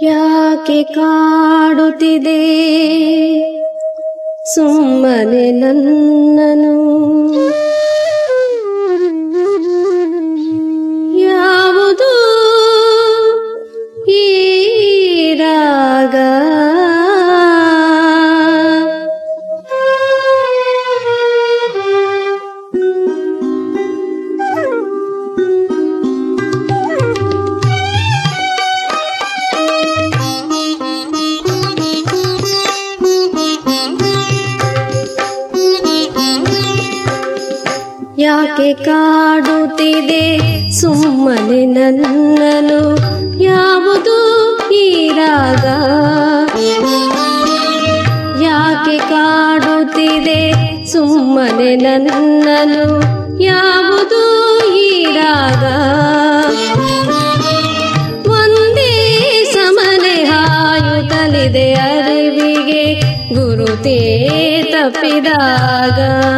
ಯಾಕೆ ಕಾಡುತ್ತಿದೆ ಸುಮ್ಮನೆ ನನ್ನನು ಯಾವುದು ಈ ರಾಗ ಯಾಕೆ ಕಾಡುತ್ತಿದೆ ಸುಮ್ಮನೆ ನನ್ನನು ಯಾವುದು ಈ ರಾಗ ಯಾಕೆ ಕಾಡುತ್ತಿದೆ ಸುಮ್ಮನೆ ನನ್ನನು ಯಾವುದು ಈ ರಾಗ ಒಂದೇ ಸಮನೆ ಹಾಯುತ್ತಲಿದೆ ಅರಿವಿಗೆ ಗುರುತೇ ತಪ್ಪಿದಾಗ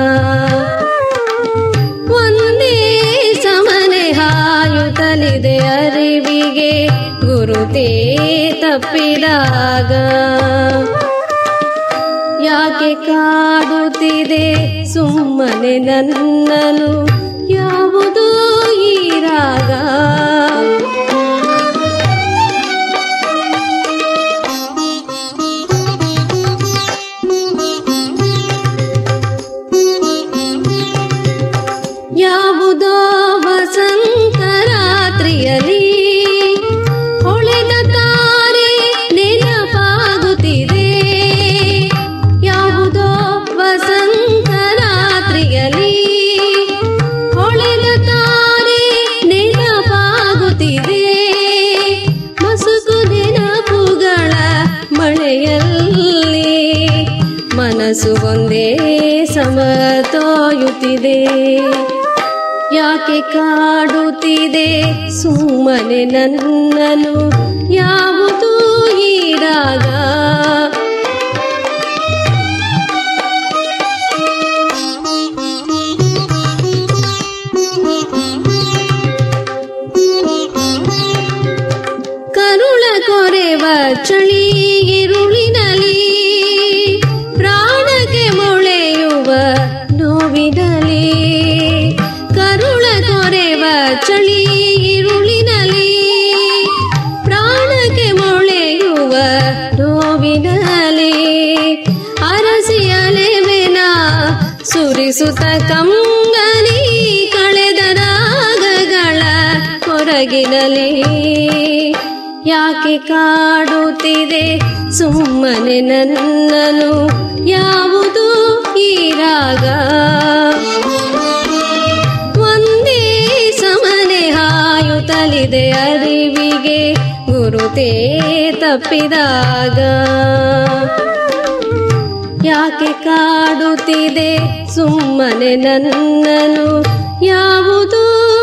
ಒಂದೇ ಸಮನೆ ಹಾಯುತ್ತಲಿದೆ ಅರಿವಿಗೆ ಗುರುತೇ ತಪ್ಪಿದಾಗ ಯಾಕೆ ಕಾಡುತ್ತಿದೆ ಸುಮ್ಮನೆ ನನ್ನನು ಯಾವುದು ಈ ರಾಗ ಯಾವುದೋ ವಸಂತ ರಾತ್ರಿಯಲ್ಲಿ ಹೊಳೆದ ತಾರೆ ನೆನಪಾಗುತ್ತಿದೆ ಯಾವುದೋ ವಸಂತ ರಾತ್ರಿಯಲ್ಲಿ ಹೊಳೆದ ತಾರೆ ನೆನಪಾಗುತ್ತಿದೆ ಮಸುಕು ನೆನಪುಗಳ ಮಳೆಯಲ್ಲಿ ಮನಸ್ಸು ಒಂದೇ ಸಮತೋಯುತ್ತಿದೆ ಯಾಕೆ ಕಾಡುತ್ತಿದೆ ಸುಮ್ಮನೆ ನನ್ನನು ಯಾವುದು ಈ ರಾಗ ಕರುಳ ಕೊರೆವ ಚಳಿ ಇರುಳಿನಲಿ ಪ್ರಾಣಕ್ಕೆ ಮೊಳೆಯುವ ನೋವಿನಲಿ ಕರುಳ ಕೊರೆವ ಚಳಿ ಇರುಳಿನಲಿ ಪ್ರಾಣಕ್ಕೆ ಮೊಳೆಯುವ ನೋವಿನಲಿ ಅರಸಿ ಅಲೆವೆನ ಸುರಿಸುತ್ತ ಕಂಗನಿ ಕಳೆದ ರಾಗಗಳ ಹೊರಗಿನಲಿ ಯಾಕೆ ಕಾಡುತ್ತಿದೆ ಸುಮ್ಮನೆ ನನ್ನನು ಯಾವುದು ಈ ರಾಗ ಒಂದೇ ಸಮನೆ ಹಾಯುತ್ತಲಿದೆ ಅರಿವಿಗೆ ಗುರುತೇ ತಪ್ಪಿದಾಗ ಯಾಕೆ ಕಾಡುತ್ತಿದೆ ಸುಮ್ಮನೆ ನನ್ನನು ಯಾವುದು